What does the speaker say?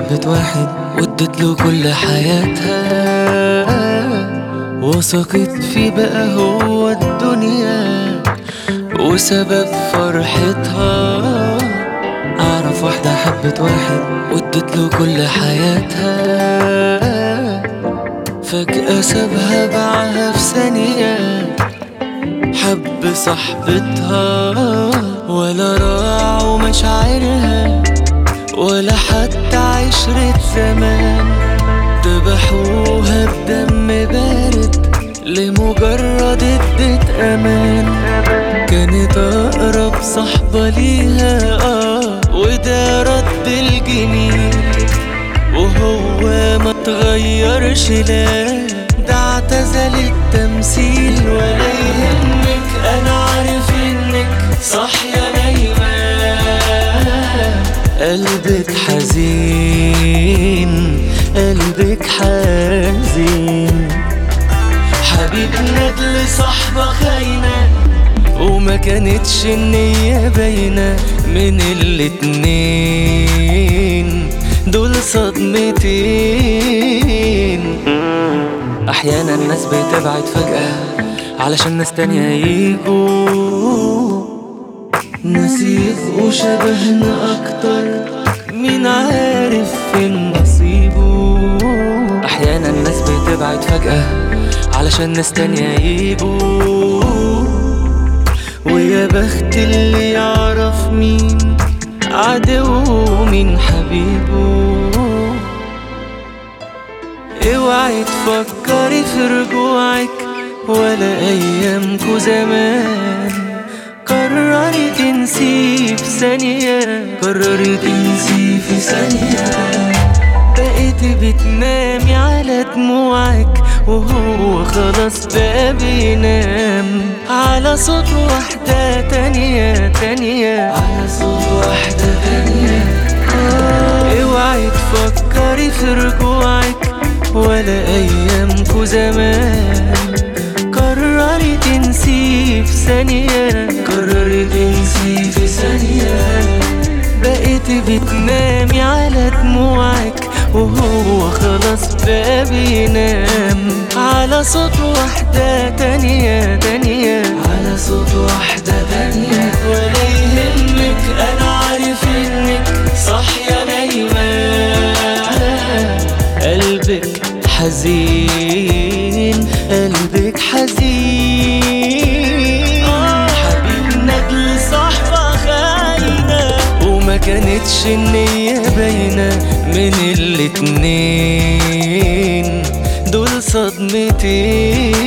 حبت واحد وادت له كل حياتها وثقت فيه بقى هو الدنيا وسبب فرحتها أعرف واحدة حبت واحد وادت له كل حياتها فجأة سابها باعها في ثانية حب صاحبتها ولا راعوا مشاعرها ولا حتى عشرة زمان ذبحوها بدم بارد لمجرد ادت امان كانت اقرب صحبة ليها اه وده رد الجميل وهو ما تغيرش لا ده اعتزل التمثيل ولا يهمك انا عارف انك صاحية نايمة قلبك حزين قلبك حزين حبيب ندل صحبة خاينة وما كانتش النية باينة من الاتنين دول صدمتين أحيانا الناس بتبعد فجأة علشان ناس تانية يجوا ناس يبقوا شبهنا أكتر مين عارف فين نصيبه أحيانا الناس بتبعد فجأة علشان ناس تانية يجوا ويا بخت اللي يعرف مين عدو ومين حبيبه اوعي تفكري في رجوعك ولا ايامكو زمان قرري تنسي في ثانية قرري تنسي في ثانية بقيت بتنامي على دموعك وهو خلاص بقى بينام على صوت واحدة تانية تانية على صوت واحدة تانية آه، اوعي تفكري في رجوعك ولا ايامكو زمان قرري تنسي في ثانية قرري تنسي في ثانية بقيت بتنامي على دموعك وهو خلاص بقى بينام على صوت واحدة تانية تانية على صوت واحدة تانية ولا يهمك أنا عارف إنك صاحية نايمة قلبك حزين قلبك حزين حبيب ندل صحبة خاينة وما كانتش النية باينة من الاتنين دول صدمتين